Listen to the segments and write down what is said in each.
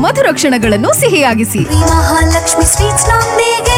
ಮಧುರ ಕ್ಷಣಗಳನ್ನು ಸಿಹಿಯಾಗಿಸಿ ಮಹಾಲಕ್ಷ್ಮಿ ಸ್ವೀಟ್ಸ್ ನೊಂದಿಗೆ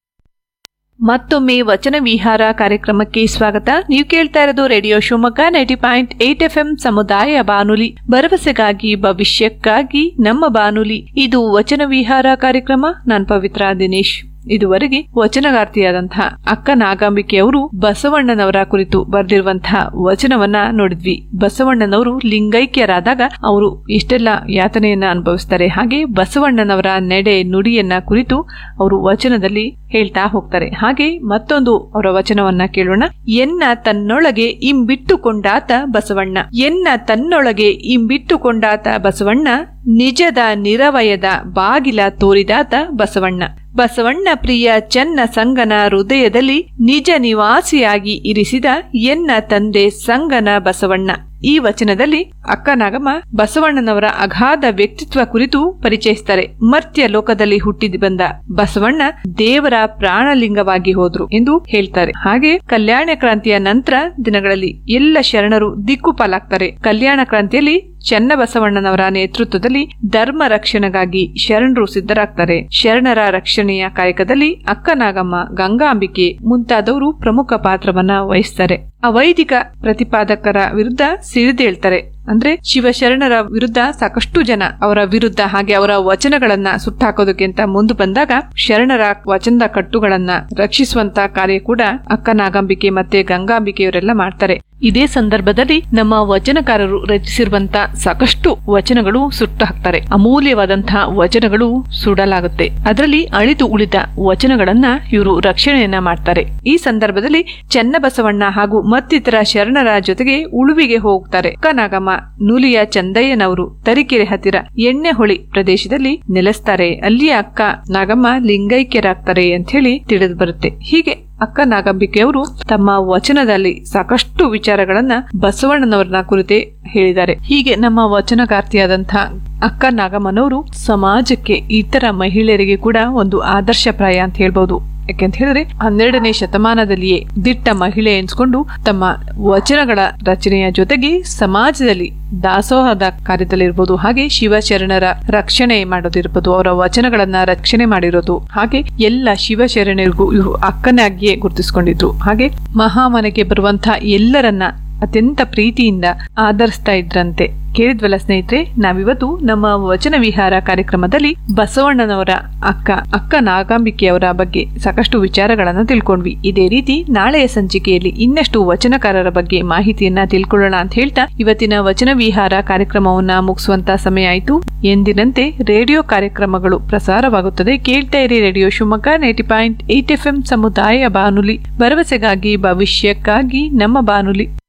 ಮತ್ತೊಮ್ಮೆ ವಚನ ವಿಹಾರ ಕಾರ್ಯಕ್ರಮಕ್ಕೆ ಸ್ವಾಗತ ನೀವು ಕೇಳ್ತಾ ಇರೋದು radio Shivamogga ninety point eight F M ಸಮುದಾಯ ಬಾನುಲಿ ಭರವಸೆಗಾಗಿ ಭವಿಷ್ಯಕ್ಕಾಗಿ ನಮ್ಮ ಬಾನುಲಿ ಇದು ವಚನ ವಿಹಾರ ಕಾರ್ಯಕ್ರಮ ನಾನ್ ಪವಿತ್ರ ದಿನೇಶ್ ಇದುವರೆಗೆ ವಚನಗಾರ್ತಿಯಾದಂತಹ ಅಕ್ಕ ನಾಗಾಂಬಿಕೆಯವರು ಬಸವಣ್ಣನವರ ಕುರಿತು ಬರೆದಿರುವಂತಹ ವಚನವನ್ನ ನೋಡಿದ್ವಿ ಬಸವಣ್ಣನವರು ಲಿಂಗೈಕ್ಯರಾದಾಗ ಅವರು ಎಷ್ಟೆಲ್ಲ ಯಾತನೆಯನ್ನ ಅನುಭವಿಸ್ತಾರೆ ಹಾಗೆ ಬಸವಣ್ಣನವರ ನಡೆ ನುಡಿಯನ್ನ ಕುರಿತು ಅವರು ವಚನದಲ್ಲಿ ಹೇಳ್ತಾ ಹೋಗ್ತಾರೆ ಹಾಗೆ ಮತ್ತೊಂದು ಅವರ ವಚನವನ್ನ ಕೇಳೋಣ ಎನ್ನ ತನ್ನೊಳಗೆ ಇಂಬಿಟ್ಟುಕೊಂಡಾತ ಬಸವಣ್ಣ ಎನ್ನ ತನ್ನೊಳಗೆ ಇಂಬಿಟ್ಟುಕೊಂಡಾತ ಬಸವಣ್ಣ ನಿಜದ ನಿರವಯದ ಬಾಗಿಲ ತೋರಿದಾತ ಬಸವಣ್ಣ ಬಸವಣ್ಣ ಪ್ರಿಯ ಚನ್ನ ಸಂಗನ ಹೃದಯದಲ್ಲಿ ನಿಜ ನಿವಾಸಿಯಾಗಿ ಇರಿಸಿದ ಎನ್ನ ತಂದೆ ಸಂಗನ ಬಸವಣ್ಣ ಈ ವಚನದಲ್ಲಿ ಅಕ್ಕ ನಾಗಮ್ಮ ಬಸವಣ್ಣನವರ ಅಗಾಧ ವ್ಯಕ್ತಿತ್ವ ಕುರಿತು ಪರಿಚಯಿಸ್ತಾರೆ ಮರ್ತ್ಯ ಲೋಕದಲ್ಲಿ ಹುಟ್ಟಿದ ಬಂದ ಬಸವಣ್ಣ ದೇವರ ಪ್ರಾಣಲಿಂಗವಾಗಿ ಹೋದ್ರು ಎಂದು ಹೇಳ್ತಾರೆ ಹಾಗೆ ಕಲ್ಯಾಣ ಕ್ರಾಂತಿಯ ನಂತರ ದಿನಗಳಲ್ಲಿ ಎಲ್ಲ ಶರಣರು ದಿಕ್ಕು ಪಾಲಾಗ್ತಾರೆ ಕಲ್ಯಾಣ ಕ್ರಾಂತಿಯಲ್ಲಿ ಚನ್ನಬಸವಣ್ಣನವರ ನೇತೃತ್ವದಲ್ಲಿ ಧರ್ಮ ರಕ್ಷಣೆಗಾಗಿ ಶರಣರು ಸಿದ್ಧರಾಗ್ತಾರೆ ಶರಣರ ರಕ್ಷಣೆಯ ಕಾಯಕದಲ್ಲಿ ಅಕ್ಕನಾಗಮ್ಮ ಗಂಗಾಂಬಿಕೆ ಮುಂತಾದವರು ಪ್ರಮುಖ ಪಾತ್ರವನ್ನ ವಹಿಸ್ತಾರೆ ಅವೈದಿಕ ಪ್ರತಿಪಾದಕರ ವಿರುದ್ಧ ಸಿಡಿದೇಳ್ತಾರೆ ಅಂದ್ರೆ ಶಿವಶರಣರ ವಿರುದ್ಧ ಸಾಕಷ್ಟು ಜನ ಅವರ ವಿರುದ್ಧ ಹಾಗೆ ಅವರ ವಚನಗಳನ್ನ ಸುಟ್ಟಾಕೋದಕ್ಕೆ ಅಂತ ಮುಂದೆ ಬಂದಾಗ ಶರಣರ ವಚನದ ಕಟ್ಟುಗಳನ್ನ ರಕ್ಷಿಸುವಂತ ಕಾರ್ಯ ಕೂಡ ಅಕ್ಕ ನಾಗಾಂಬಿಕೆ ಮತ್ತೆ ಗಂಗಾಂಬಿಕೆಯವರೆಲ್ಲ ಮಾಡ್ತಾರೆ ಇದೇ ಸಂದರ್ಭದಲ್ಲಿ ನಮ್ಮ ವಚನಕಾರರು ರಚಿಸಿರುವಂತ ಸಾಕಷ್ಟು ವಚನಗಳು ಸುಟ್ಟು ಹಾಕ್ತಾರೆ ಅಮೂಲ್ಯವಾದಂತಹ ವಚನಗಳು ಸುಡಲಾಗುತ್ತೆ ಅದರಲ್ಲಿ ಅಳಿದು ಉಳಿದ ವಚನಗಳನ್ನ ಇವರು ರಕ್ಷಣೆಯನ್ನ ಮಾಡ್ತಾರೆ ಈ ಸಂದರ್ಭದಲ್ಲಿ ಚನ್ನಬಸವಣ್ಣ ಹಾಗೂ ಮತ್ತಿತರ ಶರಣರ ಜೊತೆಗೆ ಉಳುವಿಗೆ ಹೋಗ್ತಾರೆ ಅಕ್ಕನಾಗಮ್ಮ ನೂಲಿಯ ಚಂದಯ್ಯನವರು ತರೀಕೆರೆ ಹತ್ತಿರ ಎಣ್ಣೆಹೊಳಿ ಪ್ರದೇಶದಲ್ಲಿ ನೆಲೆಸ್ತಾರೆ ಅಲ್ಲಿಯ ಅಕ್ಕ ನಾಗಮ್ಮ ಲಿಂಗೈಕ್ಯರಾಗ್ತಾರೆ ಅಂತ ಹೇಳಿ ತಿಳಿದು ಬರುತ್ತೆ ಹೀಗೆ ಅಕ್ಕ ನಾಗಂಬಿಕೆಯವರು ತಮ್ಮ ವಚನದಲ್ಲಿ ಸಾಕಷ್ಟು ವಿಚಾರಗಳನ್ನ ಬಸವಣ್ಣನವರನ್ನ ಕುರಿತೇ ಹೇಳಿದ್ದಾರೆ ಹೀಗೆ ನಮ್ಮ ವಚನಗಾರ್ತಿಯಾದಂತಹ ಅಕ್ಕ ನಾಗಮ್ಮನವರು ಸಮಾಜಕ್ಕೆ ಇತರ ಮಹಿಳೆಯರಿಗೆ ಕೂಡ ಒಂದು ಆದರ್ಶಪ್ರಾಯ ಅಂತ ಹೇಳ್ಬಹುದು ಯಾಕೆಂತ ಹೇಳಿದ್ರೆ ಹನ್ನೆರಡನೇ ಶತಮಾನದಲ್ಲಿಯೇ ದಿಟ್ಟ ಮಹಿಳೆ ಎನ್ಸ್ಕೊಂಡು ತಮ್ಮ ವಚನಗಳ ರಚನೆಯ ಜೊತೆಗೆ ಸಮಾಜದಲ್ಲಿ ದಾಸೋಹದ ಕಾರ್ಯದಲ್ಲಿರ್ಬೋದು ಹಾಗೆ ಶಿವಶರಣರ ರಕ್ಷಣೆ ಮಾಡೋದಿರ್ಬೋದು ಅವರ ವಚನಗಳನ್ನ ರಕ್ಷಣೆ ಮಾಡಿರೋದು ಹಾಗೆ ಎಲ್ಲ ಶಿವಶರಣರಿಗೂ ಇವರು ಅಕ್ಕನಾಗಿಯೇ ಗುರುತಿಸ್ಕೊಂಡಿದ್ರು ಹಾಗೆ ಮಹಾಮನೆಗೆ ಬರುವಂತಹ ಎಲ್ಲರನ್ನ ಅತ್ಯಂತ ಪ್ರೀತಿಯಿಂದ ಆಧರಿಸ್ತಾ ಇದ್ರಂತೆ ಕೇಳಿದ್ವಲ್ಲ ಸ್ನೇಹಿತರೆ ನಾವಿವತ್ತು ನಮ್ಮ ವಚನ ವಿಹಾರ ಕಾರ್ಯಕ್ರಮದಲ್ಲಿ ಬಸವಣ್ಣನವರ ಅಕ್ಕ ಅಕ್ಕ ನಾಗಾಂಬಿಕೆಯವರ ಬಗ್ಗೆ ಸಾಕಷ್ಟು ವಿಚಾರಗಳನ್ನ ತಿಳ್ಕೊಂಡ್ವಿ ಇದೇ ರೀತಿ ನಾಳೆಯ ಸಂಚಿಕೆಯಲ್ಲಿ ಇನ್ನಷ್ಟು ವಚನಕಾರರ ಬಗ್ಗೆ ಮಾಹಿತಿಯನ್ನ ತಿಳ್ಕೊಳ್ಳೋಣ ಅಂತ ಹೇಳ್ತಾ ಇವತ್ತಿನ ವಚನ ವಿಹಾರ ಕಾರ್ಯಕ್ರಮವನ್ನ ಮುಗಿಸುವಂತ ಸಮಯ ಆಯಿತು ಎಂದಿನಂತೆ ರೇಡಿಯೋ ಕಾರ್ಯಕ್ರಮಗಳು ಪ್ರಸಾರವಾಗುತ್ತದೆ ಕೇಳ್ತಾ ಇರಿ radio Shivamogga ninety point eight F M ಸಮುದಾಯ ಬಾನುಲಿ ಭರವಸೆಗಾಗಿ ಭವಿಷ್ಯಕ್ಕಾಗಿ ನಮ್ಮ ಬಾನುಲಿ